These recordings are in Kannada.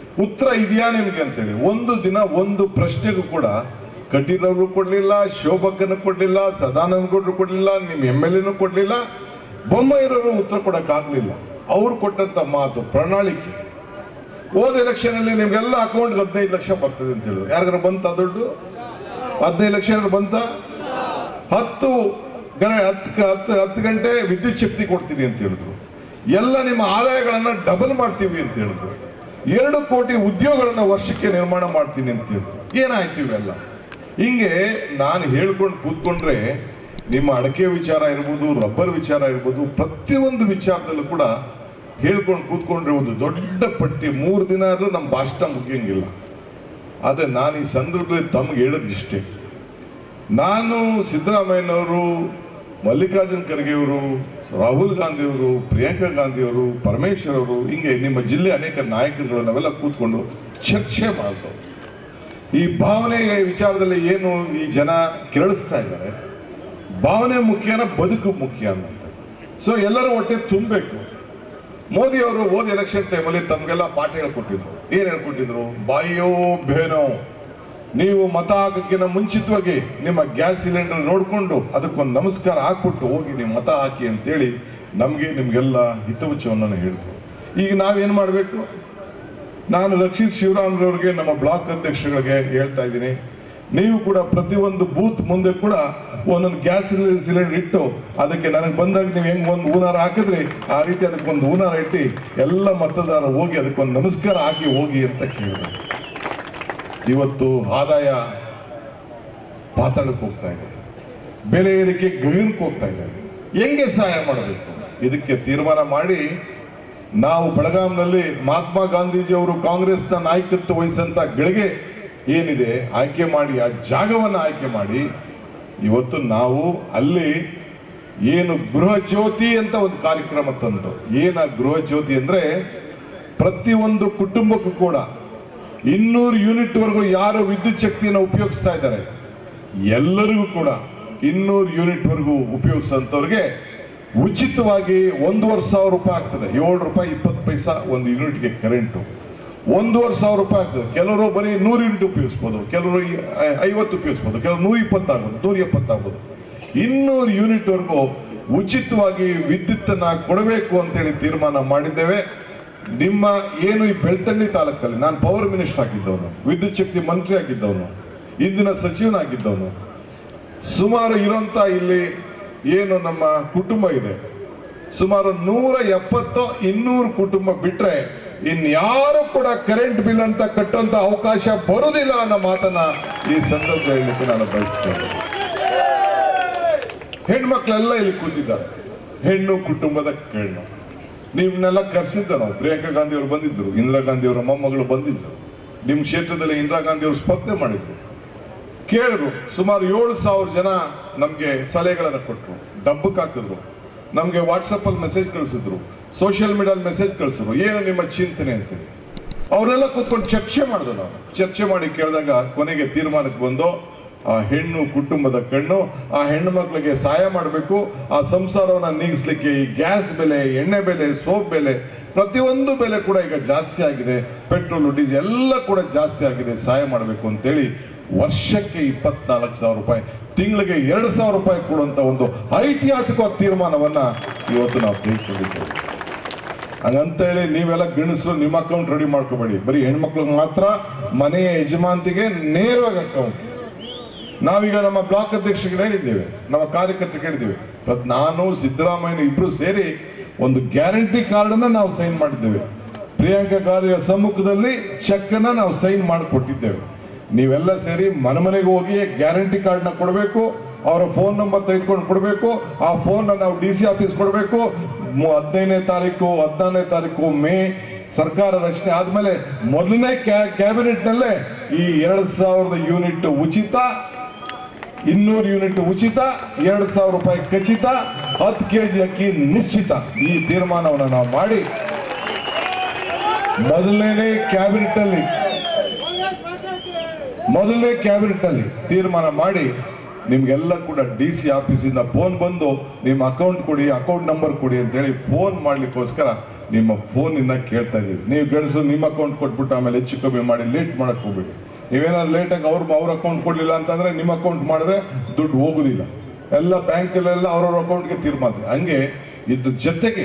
ಉತ್ತರ ಇದೆಯಾ ನಿಮ್ಗೆ ಅಂತೇಳಿ ಒಂದು ದಿನ ಒಂದು ಪ್ರಶ್ನೆಗೂ ಕೂಡ ಕಟೀಲವರು ಕೊಡ್ಲಿಲ್ಲ ಶೋಭಕ್ಕನ ಕೊಡ್ಲಿಲ್ಲ ಸದಾನಂದ ಗೌಡ್ರು ಕೊಡ್ಲಿಲ್ಲ ನಿಮ್ ಎಮ್ ಎಲ್ ಎನು ಕೊಡ್ಲಿಲ್ಲ ಬೊಮ್ಮಾಯಿರವರು ಉತ್ತರ ಕೊಡಕ್ಕಾಗ್ಲಿಲ್ಲ ಅವ್ರು ಕೊಟ್ಟಂತ ಮಾತು ಪ್ರಣಾಳಿಕೆ ಹೋದ ಎಲೆಕ್ಷನ್ ಅಲ್ಲಿ ನಿಮ್ಗೆಲ್ಲ ಅಕೌಂಟ್ ಹದಿನೈದು ಲಕ್ಷ ಬರ್ತದೆ ಅಂತ ಹೇಳಿದ್ರು ಯಾರಿಗಾರ ಬಂತ ದುಡ್ಡು ಹದಿನೈದು ಲಕ್ಷ ಏನಾದ್ರು ಬಂತ ಹತ್ತು ಗಣ ಹತ್ತು ಹತ್ತು ಹತ್ತು ಗಂಟೆ ವಿದ್ಯುತ್ ಶಕ್ತಿ ಕೊಡ್ತೀನಿ ಅಂತ ಹೇಳಿದ್ರು ಎಲ್ಲ ನಿಮ್ಮ ಆದಾಯಗಳನ್ನ ಡಬಲ್ ಮಾಡ್ತೀವಿ ಅಂತ ಹೇಳಿದ್ರು ಎರಡು ಕೋಟಿ ಉದ್ಯೋಗಗಳನ್ನ ವರ್ಷಕ್ಕೆ ನಿರ್ಮಾಣ ಮಾಡ್ತೀನಿ ಅಂತ ಹೇಳಿದ್ರು ಏನಾಯ್ತು ಇವೆಲ್ಲ ಹಿಂಗೆ ನಾನು ಹೇಳ್ಕೊಂಡು ಕೂತ್ಕೊಂಡ್ರೆ ನಿಮ್ಮ ಅಡಕೆ ವಿಚಾರ ಇರ್ಬೋದು ರಬ್ಬರ್ ವಿಚಾರ ಇರ್ಬೋದು ಪ್ರತಿಯೊಂದು ವಿಚಾರದಲ್ಲೂ ಕೂಡ ಹೇಳ್ಕೊಂಡು ಕೂತ್ಕೊಂಡ್ರೆ ಒಂದು ದೊಡ್ಡ ಪಟ್ಟಿ ಮೂರು ದಿನ ಆದ್ರೂ ನಮ್ಮ ಭಾಷಣ ಮುಗಿಯಂಗಿಲ್ಲ ಆದರೆ ನಾನು ಈ ಸಂದರ್ಭದಲ್ಲಿ ತಮ್ಗೆ ಹೇಳೋದಿಷ್ಟೇ ನಾನು ಸಿದ್ದರಾಮಯ್ಯನವರು ಮಲ್ಲಿಕಾರ್ಜುನ್ ಖರ್ಗೆ ಅವರು ರಾಹುಲ್ ಗಾಂಧಿ ಅವರು ಪ್ರಿಯಾಂಕಾ ಗಾಂಧಿ ಅವರು ಪರಮೇಶ್ವರ್ ಅವರು ಹಿಂಗೆ ನಿಮ್ಮ ಜಿಲ್ಲೆ ಅನೇಕ ನಾಯಕರುಗಳು ನಾವೆಲ್ಲ ಕೂತ್ಕೊಂಡು ಚರ್ಚೆ ಮಾಡ್ತೇವೆ ಈ ಭಾವನೆ ವಿಚಾರದಲ್ಲಿ ಏನು ಈ ಜನ ಕೆರಳಿಸ್ತಾ ಇದ್ದಾರೆ ಭಾವನೆ ಮುಖ್ಯನ ಬದುಕು ಮುಖ್ಯ ಅನ್ನಂತ ಸೊ ಎಲ್ಲರೂ ಹೊಟ್ಟೆ ತುಂಬಬೇಕು ಮೋದಿ ಅವರು ಹೋದ ಎಲೆಕ್ಷನ್ ಟೈಮಲ್ಲಿ ತಮ್ಗೆಲ್ಲ ಪಾಠ ಹೇಳ್ಕೊಟ್ಟಿದ್ರು ಏನ್ ಹೇಳ್ಕೊಟ್ಟಿದ್ರು ಬಾಯೋ ಬೇನೋ ನೀವು ಮತ ಹಾಕಕ್ಕಿಂತ ಮುಂಚಿತವಾಗಿ ನಿಮ್ಮ ಗ್ಯಾಸ್ ಸಿಲಿಂಡರ್ ನೋಡ್ಕೊಂಡು ಅದಕ್ಕೊಂದು ನಮಸ್ಕಾರ ಹಾಕ್ಬಿಟ್ಟು ಹೋಗಿ ನೀವು ಮತ ಹಾಕಿ ಅಂತೇಳಿ ನಮಗೆ ನಿಮ್ಗೆಲ್ಲ ಹಿತವಚವನ್ನು ಹೇಳಿದ್ರು ಈಗ ನಾವೇನ್ ಮಾಡಬೇಕು ನಾನು ರಕ್ಷಿತ್ ಶಿವರಾಮ್ರವ್ರಿಗೆ ನಮ್ಮ ಬ್ಲಾಕ್ ಅಧ್ಯಕ್ಷಗಳಿಗೆ ಹೇಳ್ತಾ ಇದ್ದೀನಿ ನೀವು ಕೂಡ ಪ್ರತಿಯೊಂದು ಬೂತ್ ಮುಂದೆ ಕೂಡ ಒಂದೊಂದು ಗ್ಯಾಸ್ ಸಿಲಿಂಡರ್ ಇಟ್ಟು ಅದಕ್ಕೆ ನನಗೆ ಬಂದಾಗ ನೀವು ಹೆಂಗ್ ಒಂದು ಹೂನಾರ ಹಾಕಿದ್ರಿ ಆ ರೀತಿ ಅದಕ್ಕೊಂದು ಹೂನಾರ ಇಟ್ಟು ಎಲ್ಲ ಮತದಾರ ಹೋಗಿ ಅದಕ್ಕೊಂದು ನಮಸ್ಕಾರ ಹಾಕಿ ಹೋಗಿ ಅಂತ ಕೇಳಿದೆ ಇವತ್ತು ಆದಾಯ ಪಾತಾಳಕ್ಕೆ ಹೋಗ್ತಾ ಇದೆ ಬೆಲೆ ಏರಿಕೆ ಗಗನಕ್ಕೆ ಹೋಗ್ತಾ ಇದೆ ಹೆಂಗೆ ಸಹಾಯ ಮಾಡಬೇಕು ಇದಕ್ಕೆ ತೀರ್ಮಾನ ಮಾಡಿ ನಾವು ಬೆಳಗಾಂನಲ್ಲಿ ಮಹಾತ್ಮ ಗಾಂಧೀಜಿ ಅವರು ಕಾಂಗ್ರೆಸ್ನ ನಾಯಕತ್ವ ವಹಿಸಂತ ಗಳಿಗೆ ಏನಿದೆ ಆಯ್ಕೆ ಮಾಡಿ ಆ ಜಾಗವನ್ನು ಆಯ್ಕೆ ಮಾಡಿ ಇವತ್ತು ನಾವು ಅಲ್ಲಿ ಏನು ಗೃಹ ಜ್ಯೋತಿ ಅಂತ ಒಂದು ಕಾರ್ಯಕ್ರಮ ತಂದು ಏನ ಗೃಹ ಜ್ಯೋತಿ ಅಂದ್ರೆ ಪ್ರತಿಯೊಂದು ಕುಟುಂಬಕ್ಕೂ ಕೂಡ ಇನ್ನೂರು ಯೂನಿಟ್ ವರೆಗೂ ಯಾರು ವಿದ್ಯುತ್ ಶಕ್ತಿಯನ್ನು ಉಪಯೋಗಿಸ್ತಾ ಇದ್ದಾರೆ ಎಲ್ಲರಿಗೂ ಕೂಡ ಇನ್ನೂರು ಯೂನಿಟ್ ವರೆಗೂ ಉಪಯೋಗಿಸಂತವ್ರಿಗೆ ಉಚಿತವಾಗಿ ಒಂದೂವರೆ ಸಾವಿರ ರೂಪಾಯಿ ಆಗ್ತದೆ ಏಳು ರೂಪಾಯಿ ಇಪ್ಪತ್ತು ಪೈಸಾ ಒಂದು ಯೂನಿಟ್ಗೆ ಕರೆಂಟು ಒಂದೂವರೆ ಸಾವಿರ ರೂಪಾಯಿ ಆಗ್ತದೆ ಕೆಲವರು ಬರೀ ನೂರು ಯೂನಿಟ್ ಉಪಯೋಗಿಸ್ಬೋದು ಕೆಲವರು ಈ- ಐ- ಐವತ್ತು ಉಪಯೋಗಿಸ್ಬೋದು ಕೆಲವರು ನೂರ ಇಪ್ಪತ್ತಾಗ್ಬೋದು ನೂರ ಎಪ್ಪತ್ತಾಗ್ಬೋದು ಇನ್ನೂರು ಯೂನಿಟ್ ವರೆಗೂ ಉಚಿತವಾಗಿ ವಿದ್ಯುತ್ತನ್ನ ಕೊಡಬೇಕು ಅಂತೇಳಿ ತೀರ್ಮಾನ ಮಾಡಿದ್ದೇವೆ ನಿಮ್ಮ ಏನು ಈ ಬೆಳ್ತಂಡಿ ತಾಲೂಕಲ್ಲಿ ನಾನು ಪವರ್ ಮಿನಿಸ್ಟರ್ ಆಗಿದ್ದವನು ವಿದ್ಯುತ್ ಶಕ್ತಿ ಮಂತ್ರಿ ಆಗಿದ್ದವನು ಇಂದಿನ ಸಚಿವನಾಗಿದ್ದವನು ಸುಮಾರು ಇರೋಂತ ಇಲ್ಲಿ ಏನು ನಮ್ಮ ಕುಟುಂಬ ಇದೆ ಸುಮಾರು ನೂರ ಎಪ್ಪತ್ತು ಇನ್ನೂರು ಕುಟುಂಬ ಬಿಟ್ರೆ ಇನ್ಯಾರು ಕೂಡ ಕರೆಂಟ್ ಬಿಲ್ ಅಂತ ಕಟ್ಟುವಂತ ಅವಕಾಶ ಬರುವುದಿಲ್ಲ ಅನ್ನೋ ಮಾತನ್ನ ಈ ಸಂದರ್ಭದಲ್ಲಿ ಹೇಳಲಿಕ್ಕೆ ನಾನು ಬಯಸ್ತೇನೆ ಹೆಣ್ಮಕ್ಳೆಲ್ಲ ಇಲ್ಲಿ ಕೂತಿದ್ದಾರೆ ಹೆಣ್ಣು ಕುಟುಂಬದ ಹೆಣ್ಣು ನಿಮ್ನೆಲ್ಲ ಕರೆಸಿದ್ದ ನಾವು ಪ್ರಿಯಾಂಕಾ ಗಾಂಧಿ ಅವರು ಬಂದಿದ್ರು ಇಂದಿರಾ ಗಾಂಧಿ ಅವರ ಮೊಮ್ಮಗಳು ಬಂದಿದ್ರು ನಿಮ್ಮ ಕ್ಷೇತ್ರದಲ್ಲಿ ಇಂದಿರಾ ಗಾಂಧಿ ಅವರು ಸ್ಪರ್ಧೆ ಮಾಡಿದ್ರು ಕೇಳಿದ್ರು ಸುಮಾರು ಏಳು ಸಾವಿರ ಜನ ನಮಗೆ ಸಲಹೆಗಳನ್ನು ಕೊಟ್ಟರು ಡಬ್ಬಕ್ಕೆ ಹಾಕಿದ್ರು ನಮಗೆ ವಾಟ್ಸಪ್ಪಲ್ಲಿ ಮೆಸೇಜ್ ಕಳಿಸಿದ್ರು ಸೋಷಿಯಲ್ ಮೀಡಿಯಾದಲ್ಲಿ ಮೆಸೇಜ್ ಕಳಿಸಿದ್ರು ಏನು ನಿಮ್ಮ ಚಿಂತನೆ ಅಂತೇಳಿ ಅವರೆಲ್ಲ ಕೂತ್ಕೊಂಡು ಚರ್ಚೆ ಮಾಡಿದ್ರು ನಾವು ಚರ್ಚೆ ಮಾಡಿ ಕೇಳಿದಾಗ ಕೊನೆಗೆ ತೀರ್ಮಾನಕ್ಕೆ ಬಂದು ಆ ಹೆಣ್ಣು ಕುಟುಂಬದ ಕಣ್ಣು ಆ ಹೆಣ್ಣು ಮಕ್ಕಳಿಗೆ ಸಹಾಯ ಮಾಡಬೇಕು ಆ ಸಂಸಾರವನ್ನು ನೀಗಿಸ್ಲಿಕ್ಕೆ ಈ ಗ್ಯಾಸ್ ಬೆಲೆ ಎಣ್ಣೆ ಬೆಲೆ ಸೋಪ್ ಬೆಲೆ ಪ್ರತಿಯೊಂದು ಬೆಲೆ ಕೂಡ ಈಗ ಜಾಸ್ತಿ ಆಗಿದೆ ಪೆಟ್ರೋಲ್ ಡೀಸೆಲ್ ಎಲ್ಲ ಕೂಡ ಜಾಸ್ತಿ ಆಗಿದೆ ಸಹಾಯ ಮಾಡಬೇಕು ಅಂತೇಳಿ ವರ್ಷಕ್ಕೆ ಇಪ್ಪತ್ನಾಲ್ಕು ಸಾವಿರ ರೂಪಾಯಿ ತಿಂಗಳಿಗೆ ಎರಡು ಸಾವಿರ ರೂಪಾಯಿ ಕೊಡುವಂತ ಒಂದು ಐತಿಹಾಸಿಕವಾದ ತೀರ್ಮಾನವನ್ನ ಇವತ್ತು ನಾವು ತೆಗೆದುಕೊಂಡಿದ್ದೇವೆ ಹಂಗಂತೇಳಿ ನೀವೆಲ್ಲ ಗಣಸರು ನಿಮ್ಮ ಅಕೌಂಟ್ ರೆಡಿ ಮಾಡ್ಕೋಬೇಡಿ ಬರೀ ಹೆಣ್ಮಕ್ಳಿಗೆ ಮಾತ್ರ ಮನೆಯ ಯಜಮಾಂತಿಗೆ ನೇರವಾಗಿ ಅಕೌಂಟ್ ನಾವೀಗ ನಮ್ಮ ಬ್ಲಾಕ್ ಅಧ್ಯಕ್ಷರಿಗೆ ಹೇಳಿದ್ದೇವೆ ನಮ್ಮ ಕಾರ್ಯಕರ್ತರಿಗೆ ಹೇಳಿದ್ದೇವೆ ಇವತ್ತು ನಾನು ಸಿದ್ದರಾಮಯ್ಯ ಇಬ್ರು ಸೇರಿ ಒಂದು ಗ್ಯಾರಂಟಿ ಕಾರ್ಡ್ ಅನ್ನ ನಾವು ಸೈನ್ ಮಾಡಿದ್ದೇವೆ ಪ್ರಿಯಾಂಕಾ ಗಾಂಧಿಯ ಸಮ್ಮುಖದಲ್ಲಿ ಚೆಕ್ ಅನ್ನ ನಾವು ಸೈನ್ ಮಾಡಿಕೊಟ್ಟಿದ್ದೇವೆ ನೀವೆಲ್ಲ ಸೇರಿ ಮನೆ ಮನೆಗೆ ಹೋಗಿ ಗ್ಯಾರಂಟಿ ಕಾರ್ಡ್ ನ ಕೊಡಬೇಕು ಅವರ ಫೋನ್ ನಂಬರ್ ತೆಗೆದುಕೊಂಡು ಕೊಡಬೇಕು ಆ ಫೋನ್ ನಾವು ಡಿ ಸಿ ಆಫೀಸ್ ಕೊಡಬೇಕು ಹದಿನೈದನೇ ತಾರೀಕು ಹದಿನಾರನೇ ತಾರೀಕು ಮೇ ಸರ್ಕಾರ ರಚನೆ ಆದ್ಮೇಲೆ ಮೊದಲನೇ ಕ್ಯಾಬಿನೆಟ್ ನಲ್ಲೇ ಈ ಎರಡ್ ಸಾವಿರದ ಯೂನಿಟ್ ಉಚಿತ ಇನ್ನೂರು ಯೂನಿಟ್ ಉಚಿತ ಎರಡು ಸಾವಿರ ರೂಪಾಯಿ ಖಚಿತ ಹತ್ತು ಕೆಜಿ ಅಕ್ಕಿ ನಿಶ್ಚಿತ ಈ ತೀರ್ಮಾನವನ್ನು ನಾವು ಮಾಡಿ ಮೊದಲನೇ ಕ್ಯಾಬಿನೆಟ್ ಅಲ್ಲಿ ಮೊದಲನೇ ಕ್ಯಾಬಿನೆಟ್ ಅಲ್ಲಿ ತೀರ್ಮಾನ ಮಾಡಿ ನಿಮ್ಗೆಲ್ಲ ಕೂಡ ಡಿ ಸಿ ಆಫೀಸಿಂದ ಫೋನ್ ಬಂದು ನಿಮ್ಮ ಅಕೌಂಟ್ ಕೊಡಿ ಅಕೌಂಟ್ ನಂಬರ್ ಕೊಡಿ ಅಂತೇಳಿ ಫೋನ್ ಮಾಡ್ಲಿಕ್ಕೋಸ್ಕರ ನಿಮ್ಮ ಫೋನಿಂದ ಕೇಳ್ತಾ ಇದ್ದೀವಿ ನೀವು ಗಂಡಸು ನಿಮ್ಮ ಅಕೌಂಟ್ ಕೊಟ್ಬಿಟ್ಟು ಆಮೇಲೆ ಹೆಚ್ಚು ಕಮ್ಮಿ ಮಾಡಿ ಲೇಟ್ ಮಾಡಕ್ ಹೋಗ್ಬೇಡಿ ನೀವೇನಾದ್ರು ಲೇಟಾಗಿ ಅವ್ರ ಅವ್ರ ಅಕೌಂಟ್ ಕೊಡ್ಲಿಲ್ಲ ಅಂತಂದ್ರೆ ನಿಮ್ಮ ಅಕೌಂಟ್ ಮಾಡಿದ್ರೆ ದುಡ್ಡು ಹೋಗುದಿಲ್ಲ ಎಲ್ಲ ಬ್ಯಾಂಕಲ್ಲೆಲ್ಲ ಅವ್ರವ್ರ ಅಕೌಂಟ್ಗೆ ತೀರ್ಮಾನ ಹಂಗೆ ಇದ್ರ ಜೊತೆಗೆ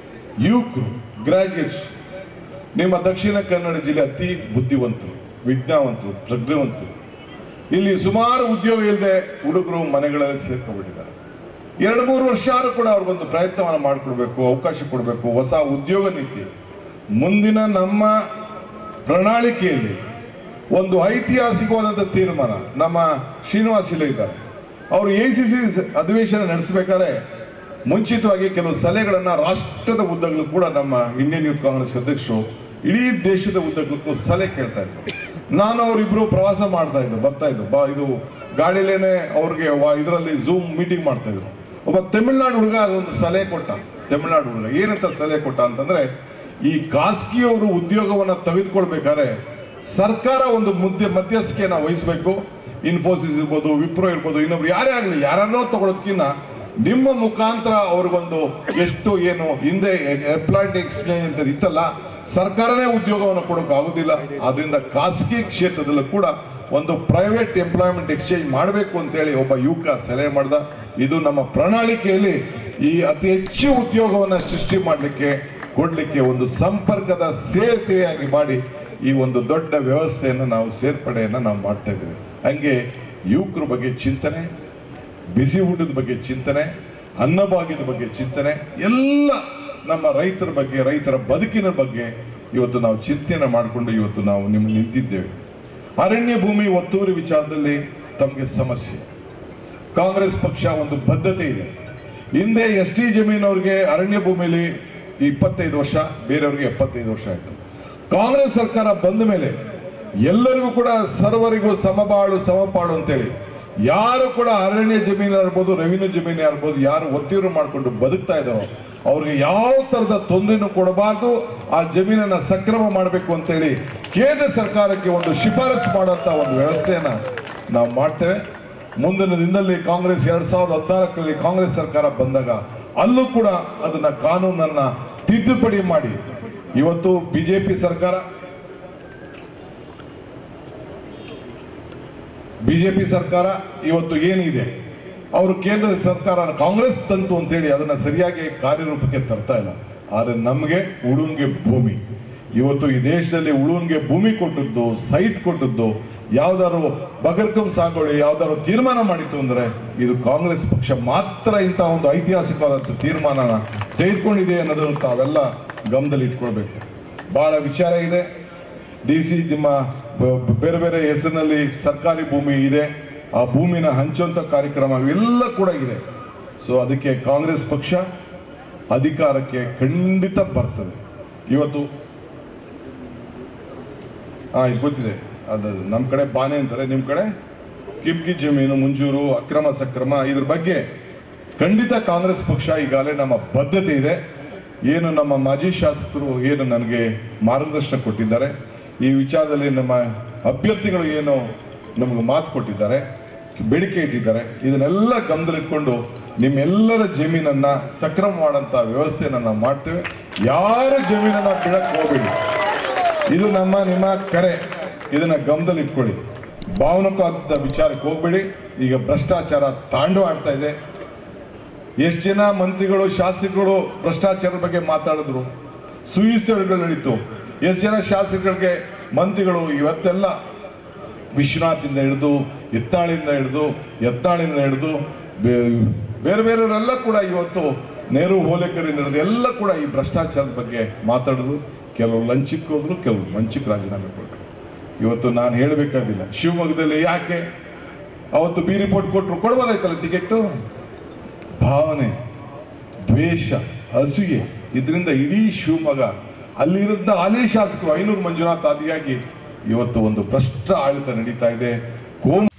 ಯುವಕರು ಗ್ರಾಜ್ಯುಯೇಟ್ಸ್ ನಿಮ್ಮ ದಕ್ಷಿಣ ಕನ್ನಡ ಜಿಲ್ಲೆ ಅತಿ ಬುದ್ಧಿವಂತರು ವಿಜ್ಞಾನವಂತರು ಪ್ರಜ್ಞಾವಂತರು ಇಲ್ಲಿ ಸುಮಾರು ಉದ್ಯೋಗ ಇಲ್ಲದೆ ಹುಡುಗರು ಮನೆಗಳಲ್ಲಿ ಸೇರ್ಕೊಂಡ್ಬಿಟ್ಟಿದ್ದಾರೆ ಎರಡು ಮೂರು ವರ್ಷ ಆದ್ರೂ ಕೂಡ ಅವ್ರಿಗೊಂದು ಪ್ರಯತ್ನವನ್ನು ಮಾಡಿಕೊಡ್ಬೇಕು ಅವಕಾಶ ಕೊಡಬೇಕು ಹೊಸ ಉದ್ಯೋಗ ನೀತಿ ಮುಂದಿನ ನಮ್ಮ ಪ್ರಣಾಳಿಕೆಯಲ್ಲಿ ಒಂದು ಐತಿಹಾಸಿಕವಾದಂಥ ತೀರ್ಮಾನ ನಮ್ಮ ಶ್ರೀನಿವಾಸ್ ಇಲ್ಲೇ ಇದ್ದಾರೆ ಅವರು ಎ ಸಿ ಸಿ ಅಧಿವೇಶನ ನಡೆಸಬೇಕಾದ್ರೆ ಮುಂಚಿತವಾಗಿ ಕೆಲವು ಸಲಹೆಗಳನ್ನ ರಾಷ್ಟ್ರದ ಉದ್ದಗಲೂ ಕೂಡ ನಮ್ಮ ಇಂಡಿಯನ್ ಯೂತ್ ಕಾಂಗ್ರೆಸ್ ಅಧ್ಯಕ್ಷರು ಇಡೀ ದೇಶದ ಉದ್ದಗಲಕ್ಕೂ ಸಲಹೆ ಕೇಳ್ತಾ ಇದ್ರು ನಾನು ಅವರಿಬ್ರು ಪ್ರವಾಸ ಮಾಡ್ತಾ ಇದ್ದೆ ಬರ್ತಾ ಇದ್ದು ಬಾ ಇದು ಗಾಡಿಲೇನೆ ಅವ್ರಿಗೆ ಇದರಲ್ಲಿ ಝೂಮ್ ಮೀಟಿಂಗ್ ಮಾಡ್ತಾ ಇದ್ರು ಒಬ್ಬ ತಮಿಳ್ನಾಡು ಹುಡುಗ ಅದೊಂದು ಸಲಹೆ ಕೊಟ್ಟ ತಮಿಳ್ನಾಡು ಹುಡುಗ ಏನಂತ ಸಲಹೆ ಕೊಟ್ಟ ಅಂತಂದ್ರೆ ಈ ಖಾಸಗಿಯವರು ಉದ್ಯೋಗವನ್ನ ತೆಗೆದುಕೊಳ್ಬೇಕಾದ್ರೆ ಸರ್ಕಾರ ಒಂದು ಮುದ್ದೆ ಮಧ್ಯಸ್ಥಿಕೆಯನ್ನ ವಹಿಸಬೇಕು ಇನ್ಫೋಸಿಸ್ ಇರ್ಬೋದು ವಿಪ್ರೋ ಇರ್ಬೋದು ಇನ್ನೊಬ್ರು ಯಾರೇ ಆಗಲಿ ಯಾರನ್ನೋ ತಗೊಳೋದಕ್ಕಿಂತ ನಿಮ್ಮ ಮುಖಾಂತರ ಅವ್ರಿಗೊಂದು ಎಷ್ಟು ಏನು ಹಿಂದೆ ಎಂಪ್ಲಾಯ್ಡ್ ಎಕ್ಸ್ಚೇಂಜ್ ಅಂತ ಇತ್ತಲ್ಲ ಸರ್ಕಾರನೇ ಉದ್ಯೋಗವನ್ನು ಕೊಡೋಕೆ ಆಗುದಿಲ್ಲ ಆದ್ರಿಂದ ಖಾಸಗಿ ಕ್ಷೇತ್ರದಲ್ಲೂ ಕೂಡ ಒಂದು ಪ್ರೈವೇಟ್ ಎಂಪ್ಲಾಯ್ಮೆಂಟ್ ಎಕ್ಸ್ಚೇಂಜ್ ಮಾಡಬೇಕು ಅಂತೇಳಿ ಒಬ್ಬ ಯುವಕ ಸಲಹೆ ಮಾಡ್ದ ಇದು ನಮ್ಮ ಪ್ರಣಾಳಿಕೆಯಲ್ಲಿ ಈ ಅತಿ ಹೆಚ್ಚು ಉದ್ಯೋಗವನ್ನ ಸೃಷ್ಟಿ ಮಾಡಲಿಕ್ಕೆ ಕೊಡ್ಲಿಕ್ಕೆ ಒಂದು ಸಂಪರ್ಕದ ಸೇರ್ತೆಯಾಗಿ ಮಾಡಿ ಈ ಒಂದು ದೊಡ್ಡ ವ್ಯವಸ್ಥೆಯನ್ನು ನಾವು ಸೇರ್ಪಡೆಯನ್ನು ನಾವು ಮಾಡ್ತಾ ಇದ್ದೀವಿ ಹಂಗೆ ಯುವಕರ ಬಗ್ಗೆ ಚಿಂತನೆ ಬಿಸಿ ಊಟದ ಬಗ್ಗೆ ಚಿಂತನೆ ಅನ್ನಭಾಗ್ಯದ ಬಗ್ಗೆ ಚಿಂತನೆ ಎಲ್ಲ ನಮ್ಮ ರೈತರ ಬಗ್ಗೆ ರೈತರ ಬದುಕಿನ ಬಗ್ಗೆ ಇವತ್ತು ನಾವು ಚಿಂತನೆ ಮಾಡಿಕೊಂಡು ಇವತ್ತು ನಾವು ನಿಮ್ಗೆ ನಿಂತಿದ್ದೇವೆ ಅರಣ್ಯ ಭೂಮಿ ಒತ್ತುವರಿ ವಿಚಾರದಲ್ಲಿ ತಮಗೆ ಸಮಸ್ಯೆ ಕಾಂಗ್ರೆಸ್ ಪಕ್ಷ ಒಂದು ಬದ್ಧತೆ ಇದೆ ಹಿಂದೆ ಎಸ್ ಟಿ ಜಮೀನವ್ರಿಗೆ ಅರಣ್ಯ ಭೂಮಿಲಿ ಇಪ್ಪತ್ತೈದು ವರ್ಷ ಬೇರೆಯವ್ರಿಗೆ ಎಪ್ಪತ್ತೈದು ವರ್ಷ ಆಯ್ತು ಕಾಂಗ್ರೆಸ್ ಸರ್ಕಾರ ಬಂದ ಮೇಲೆ ಎಲ್ಲರಿಗೂ ಕೂಡ ಸರ್ವರಿಗೂ ಸಮಬಾಳು ಸಮಪಾಡು ಅಂತೇಳಿ ಯಾರು ಕೂಡ ಅರಣ್ಯ ಜಮೀನು ಇರ್ಬೋದು ರೆವಿನ್ಯೂ ಜಮೀನು ಇರ್ಬೋದು ಯಾರು ಒತ್ತಿರು ಮಾಡಿಕೊಂಡು ಬದುಕ್ತಾ ಇದ್ದಾರೋ ಅವ್ರಿಗೆ ಯಾವ ತರದ ತೊಂದರೆನೂ ಕೊಡಬಾರ್ದು ಆ ಜಮೀನನ್ನ ಸಕ್ರಮ ಮಾಡಬೇಕು ಅಂತೇಳಿ ಕೇಂದ್ರ ಸರ್ಕಾರಕ್ಕೆ ಒಂದು ಶಿಫಾರಸು ಮಾಡುವಂತ ಒಂದು ವ್ಯವಸ್ಥೆಯನ್ನ ನಾವು ಮಾಡ್ತೇವೆ ಮುಂದಿನ ದಿನದಲ್ಲಿ ಕಾಂಗ್ರೆಸ್ ಎರಡ್ ಸಾವಿರದ ಹದಿನಾಲ್ಕರಲ್ಲಿ ಕಾಂಗ್ರೆಸ್ ಸರ್ಕಾರ ಬಂದಾಗ ಅಲ್ಲೂ ಕೂಡ ಅದನ್ನ ಕಾನೂನನ್ನ ತಿದ್ದುಪಡಿ ಮಾಡಿ ಇವತ್ತು ಬಿಜೆಪಿ ಸರ್ಕಾರ ಬಿಜೆಪಿ ಸರ್ಕಾರ ಇವತ್ತು ಏನಿದೆ ಅವರು ಕೇಂದ್ರ ಸರ್ಕಾರ ಕಾಂಗ್ರೆಸ್ ತಂತು ಅಂತೇಳಿ ಅದನ್ನ ಸರಿಯಾಗಿ ಕಾರ್ಯರೂಪಕ್ಕೆ ತರ್ತಾ ಇಲ್ಲ ಆದ್ರೆ ನಮಗೆ ಉಳುನ್ಗೆ ಭೂಮಿ ಇವತ್ತು ಈ ದೇಶದಲ್ಲಿ ಉಳುನ್ಗೆ ಭೂಮಿ ಕೊಟ್ಟದ್ದು ಸೈಟ್ ಕೊಟ್ಟದ್ದು ಯಾವ್ದಾದ್ರು ಬಗರ್ಕಂ ಸಾಗೋಳಿ ಯಾವ್ದಾದ್ರು ತೀರ್ಮಾನ ಮಾಡಿತ್ತು ಅಂದ್ರೆ ಇದು ಕಾಂಗ್ರೆಸ್ ಪಕ್ಷ ಮಾತ್ರ ಇಂತಹ ಒಂದು ಐತಿಹಾಸಿಕವಾದಂಥ ತೀರ್ಮಾನನ ತೆಗೆದುಕೊಂಡಿದೆ ಅನ್ನೋದನ್ನು ತಾವೆಲ್ಲ ಗಮನದಲ್ಲಿ ಇಟ್ಕೊಳ್ಬೇಕು ಬಹಳ ವಿಚಾರ ಇದೆ ಡಿ ಸಿ ನಿಮ್ಮ ಬ- ಬ- ಬೇರೆ ಬೇರೆ ಹೆಸರಿನಲ್ಲಿ ಸರ್ಕಾರಿ ಭೂಮಿ ಇದೆ ಆ ಭೂಮಿನ ಹಂಚುವಂತ ಕಾರ್ಯಕ್ರಮ ಇವೆಲ್ಲ ಕೂಡ ಇದೆ ಸೊ ಅದಕ್ಕೆ ಕಾಂಗ್ರೆಸ್ ಪಕ್ಷ ಅಧಿಕಾರಕ್ಕೆ ಖಂಡಿತ ಬರ್ತದೆ ಇವತ್ತು ಹಾ ಇದು ಗೊತ್ತಿದೆ ಅದು ನಮ್ಮ ಕಡೆ ಬಾನೆ ಅಂತಾರೆ ನಿಮ್ಮ ಕಡೆ ಕಿಮ್ಕಿ ಜಮೀನು ಮುಂಜೂರು ಅಕ್ರಮ ಸಕ್ರಮ ಇದ್ರ ಬಗ್ಗೆ ಖಂಡಿತ ಕಾಂಗ್ರೆಸ್ ಪಕ್ಷ ಈಗಾಗಲೇ ನಮ್ಮ ಬದ್ಧತೆ ಇದೆ ಏನು ನಮ್ಮ ಮಾಜಿ ಶಾಸಕರು ಏನು ನನಗೆ ಮಾರ್ಗದರ್ಶನ ಕೊಟ್ಟಿದ್ದಾರೆ ಈ ವಿಚಾರದಲ್ಲಿ ನಮ್ಮ ಅಭ್ಯರ್ಥಿಗಳು ಏನು ನಮಗೆ ಮಾತು ಕೊಟ್ಟಿದ್ದಾರೆ ಬೇಡಿಕೆ ಇಟ್ಟಿದ್ದಾರೆ ಇದನ್ನೆಲ್ಲ ಗಮನದಲ್ಲಿಟ್ಕೊಂಡು ನಿಮ್ಮೆಲ್ಲರ ಜಮೀನನ್ನ ಸಕ್ರಮ ಮಾಡೋಂಥ ವ್ಯವಸ್ಥೆನ ನಾವು ಮಾಡ್ತೇವೆ ಯಾರ ಜಮೀನನ್ನ ಬಿಡಕ್ಕೆ ಹೋಗಬೇಡಿ ಇದು ನಮ್ಮ ನಿಮ್ಮ ಕರೆ ಇದನ್ನ ಗಮನದಲ್ಲಿ ಇಟ್ಕೊಳ್ಳಿ ಭಾವನಕವಾದ ವಿಚಾರಕ್ಕೆ ಹೋಗ್ಬೇಡಿ ಈಗ ಭ್ರಷ್ಟಾಚಾರ ತಾಂಡು ಆಡ್ತಾ ಇದೆ ಎಷ್ಟು ಜನ ಮಂತ್ರಿಗಳು ಶಾಸಕರು ಭ್ರಷ್ಟಾಚಾರದ ಬಗ್ಗೆ ಮಾತಾಡಿದ್ರು ಸುಯಿಸಡ್ಗಳು ನಡೀತು ಎಷ್ಟು ಜನ ಶಾಸಕರಿಗೆ ಮಂತ್ರಿಗಳು ಇವತ್ತೆಲ್ಲ ವಿಶ್ವನಾಥಿಂದ ಹಿಡಿದು ಎತ್ತಾಳಿಂದ ಹಿಡಿದು ಎತ್ತಾಳಿಂದ ಹಿಡಿದು ಬೇ- ಬೇರೆ ಬೇರೆಯವರೆಲ್ಲ ಕೂಡ ಇವತ್ತು ನೆಹರು ಹೋಲೇಕರಿಂದ ಹಿಡಿದು ಎಲ್ಲ ಕೂಡ ಈ ಭ್ರಷ್ಟಾಚಾರದ ಬಗ್ಗೆ ಮಾತಾಡಿದ್ರು ಕೆಲವರು ಲಂಚಕ್ಕೆ ಹೋದ್ರು ಕೆಲವರು ಮಂಚಕ್ಕೆ ರಾಜೀನಾಮೆ ಕೊಟ್ಟರು ಇವತ್ತು ನಾನು ಹೇಳಬೇಕಾಗಿಲ್ಲ ಶಿವಮೊಗ್ಗದಲ್ಲಿ ಯಾಕೆ ಅವತ್ತು ಬಿ ರಿಪೋರ್ಟ್ ಕೊಟ್ಟರು ಕೊಡ್ಬೋದಾಯ್ತಲ್ಲ ಟಿಕೆಟ್ಟು ಭಾವನೆ ದ್ವೇಷ ಅಸೂಯೆ ಇದರಿಂದ ಇಡೀ ಶಿವಮೊಗ್ಗ ಅಲ್ಲಿರುತ್ತ ಹಾಲಿ ಶಾಸಕರು ಐನೂರು ಮಂಜುನಾಥ್ ಆದಿಯಾಗಿ ಇವತ್ತು ಒಂದು ಭ್ರಷ್ಟ ಆಡಳಿತ ನಡೀತಾ ಇದೆ ಕೋಮು